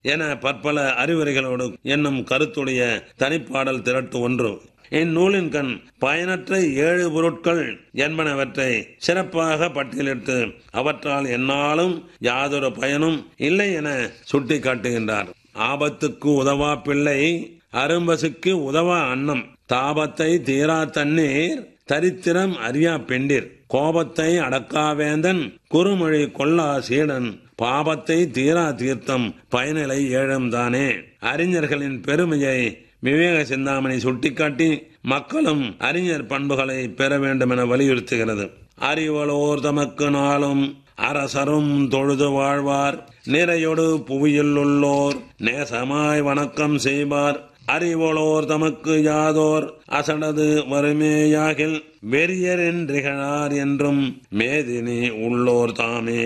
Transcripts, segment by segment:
என பற்பல அறிவுரைகளோடு என்னும் கருத்துடைய தனிப்பாடல் திரட்டு ஒன்று இந்நூலின் கண் பயனற்ற ஏழு பொருட்கள் என்பனவற்றை சிறப்பாக பட்டியலிட்டு அவற்றால் என்னாலும் யாதொரு பயனும் இல்லை என சுட்டிக்காட்டுகின்றார் ஆபத்துக்கு உதவா பிள்ளை அரும்பசுக்கு உதவா அன்னம் தாபத்தை தீரா தண்ணீர் தரித்திரம் அறியா பெண்டிர் கோபத்தை அடக்காவேந்தன் குறுமொழி கொல்லா சீடன் பாபத்தை தீரா தீர்த்தம் பயனிலை ஏழும் தானே அறிஞர்களின் பெருமையை விவேக சிந்தாமணி சுட்டிக்காட்டி மக்களும் அறிஞர் பண்புகளை பெற வேண்டும் என வலியுறுத்துகிறது அறிவலோர் தமக்கு நாளும் அரசரும் தொழுது வாழ்வார் நிறையொடு புவியில் உள்ளோர் நேசமாய் வணக்கம் செய்வார் அறிவொளோர் தமக்கு யாதோர் அசடது வறுமேயாகில் வெறியர் என்றிகழார் என்றும் மேதினி உள்ளோர் தாமே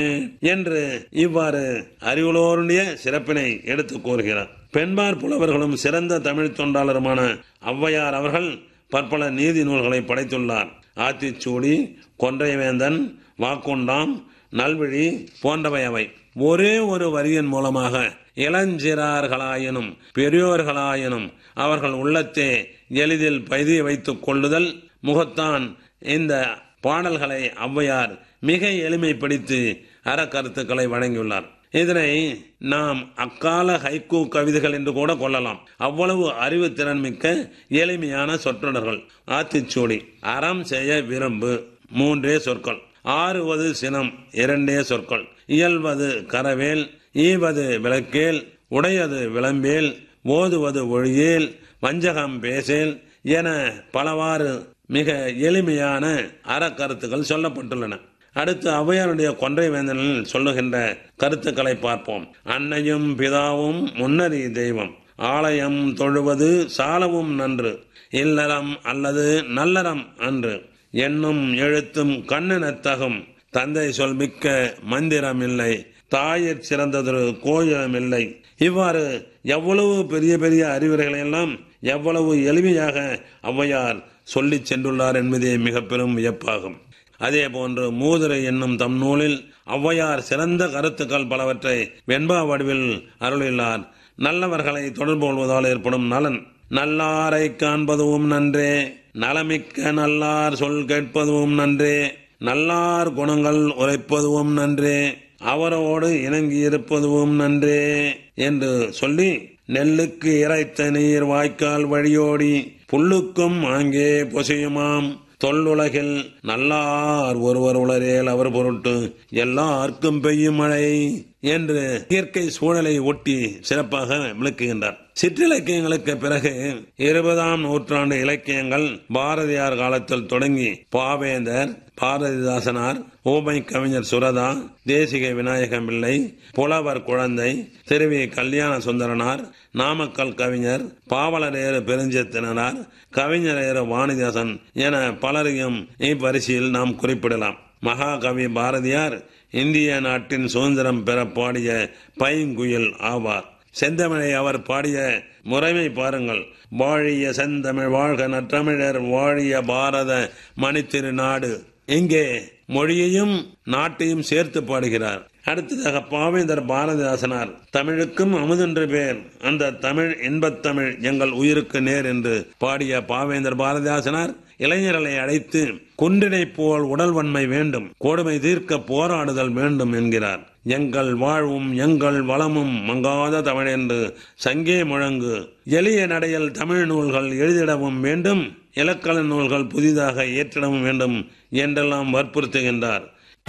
என்று இவ்வாறு அறிவுளோருடைய சிறப்பினை எடுத்துக் கூறுகிறார் பெண்பார் புலவர்களும் சிறந்த தமிழ் தொண்டாளருமான ஔவையார் அவர்கள் பற்பல நீதி நூல்களை படைத்துள்ளார் ஆத்திச்சூடி கொன்றைவேந்தன் வாக்குண்டாம் நல்விழி போன்றவை அவை ஒரே ஒரு வரியின் மூலமாக இளஞ்சிறார்களாயினும் பெரியோர்களாயினும் அவர்கள் உள்ளத்தே எளிதில் பதிய வைத்துக் கொள்ளுதல் முகத்தான் இந்த பாடல்களை ஔவையார் மிக எளிமைப்படுத்தி அறக்கருத்துக்களை வழங்கியுள்ளார் இதனை நாம் அக்கால ஹைக்கூ கவிதைகள் என்று கூட கொள்ளலாம் அவ்வளவு அறிவு திறன் மிக்க எளிமையான சொற்றொடர்கள் ஆத்திச்சூடி அறம் செய்ய விரும்பு மூன்றே சொற்கள் ஆறுவது சினம் இரண்டே சொற்கள் இயல்வது கரவேல் ஈவது விளக்கேல் உடையது விளம்பேல் ஓதுவது ஒழியேல் வஞ்சகம் பேசேல் என பலவாறு மிக எளிமையான அறக்கருத்துக்கள் சொல்லப்பட்டுள்ளன அடுத்து ஔவையாருடைய கொன்றை வேந்தனில் சொல்லுகின்ற கருத்துக்களை பார்ப்போம் அன்னையும் பிதாவும் முன்னறி தெய்வம் ஆலயம் தொழுவது சாலவும் நன்று இல்லறம் அல்லது நல்லறம் அன்று என்னும் எழுத்தும் கண்ணெனத்தகும் தந்தை சொல் மிக்க மந்திரம் இல்லை தாயிற் சிறந்ததொரு கோயிலும் இல்லை இவ்வாறு எவ்வளவு பெரிய பெரிய அறிவுரைகளை எல்லாம் எவ்வளவு எளிமையாக ஔவையார் சொல்லிச் சென்றுள்ளார் என்பதே மிக பெரும் வியப்பாகும் அதே போன்று மூதுரை என்னும் தம் நூலில் ஔவையார் சிறந்த கருத்துக்கள் பலவற்றை வெண்பா வடிவில் அருளியுள்ளார் நல்லவர்களை தொடர்பு கொள்வதால் ஏற்படும் நலன் நல்லாரை காண்பதும் நன்றே நலமிக்க நல்லார் சொல் கேட்பதும் நன்றே நல்லார் குணங்கள் உரைப்பதும் நன்றே அவரோடு இணங்கி இருப்பதும் நன்றே என்று சொல்லி நெல்லுக்கு இறைத்த நீர் வாய்க்கால் வழியோடி புல்லுக்கும் அங்கே பொசியுமாம் தொல்லுலகில் நல்லார் ஒருவர் உளரேல் அவர் பொருட்டு எல்லாருக்கும் பெய்யும் மழை என்று இயற்கை சூழலை ஒட்டி சிறப்பாக விளக்குகின்றார் சிற்றிலக்கியங்களுக்கு பிறகு இருபதாம் நூற்றாண்டு இலக்கியங்கள் பாரதியார் காலத்தில் தொடங்கி பாவேந்தர் பாரதிதாசனார் ஓமை கவிஞர் சுரதா தேசிக விநாயகம் பிள்ளை புலவர் குழந்தை திருவி கல்யாண சுந்தரனார் நாமக்கல் கவிஞர் பாவலரேறு பெருஞ்சத்தினார் கவிஞரேறு வாணிதாசன் என பலரையும் இவ்வரிசையில் நாம் குறிப்பிடலாம் மகாகவி பாரதியார் இந்திய நாட்டின் சுதந்திரம் பெற பாடிய பைங்குயில் ஆவார் செந்தமிழை அவர் பாடிய முறைமை பாருங்கள் வாழிய செந்தமிழ் வாழ்க நற்றமிழர் வாழிய பாரத மணித்திரு நாடு இங்கே மொழியையும் நாட்டையும் சேர்த்து பாடுகிறார் அடுத்ததாக பாவேந்தர் பாரதிதாசனார் தமிழுக்கும் அமுதென்று பேர் அந்த தமிழ் இன்பத்தமிழ் எங்கள் உயிருக்கு நேர் என்று பாடிய பாவேந்தர் பாரதிதாசனார் இளைஞர்களை அழைத்து குன்றினை போல் உடல் வன்மை வேண்டும் கொடுமை தீர்க்க போராடுதல் வேண்டும் என்கிறார் எங்கள் வாழ்வும் எங்கள் வளமும் மங்காத தமிழ் என்று சங்கே முழங்கு எளிய நடையில் தமிழ் நூல்கள் எழுதிடவும் வேண்டும் இலக்கண நூல்கள் புதிதாக ஏற்றிடவும் வேண்டும் என்றெல்லாம் வற்புறுத்துகின்றார்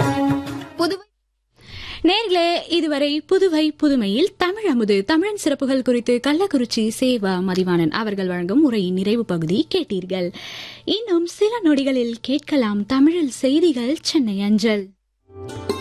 புதுவை நேர்களே இதுவரை புதுவை புதுமையில் தமிழ் அமுது தமிழின் சிறப்புகள் குறித்து கள்ளக்குறிச்சி சேவா மதிவாணன் அவர்கள் வழங்கும் உரையின் நிறைவு பகுதி கேட்டீர்கள் இன்னும் சில நொடிகளில் கேட்கலாம் தமிழில் செய்திகள் சென்னை அஞ்சல்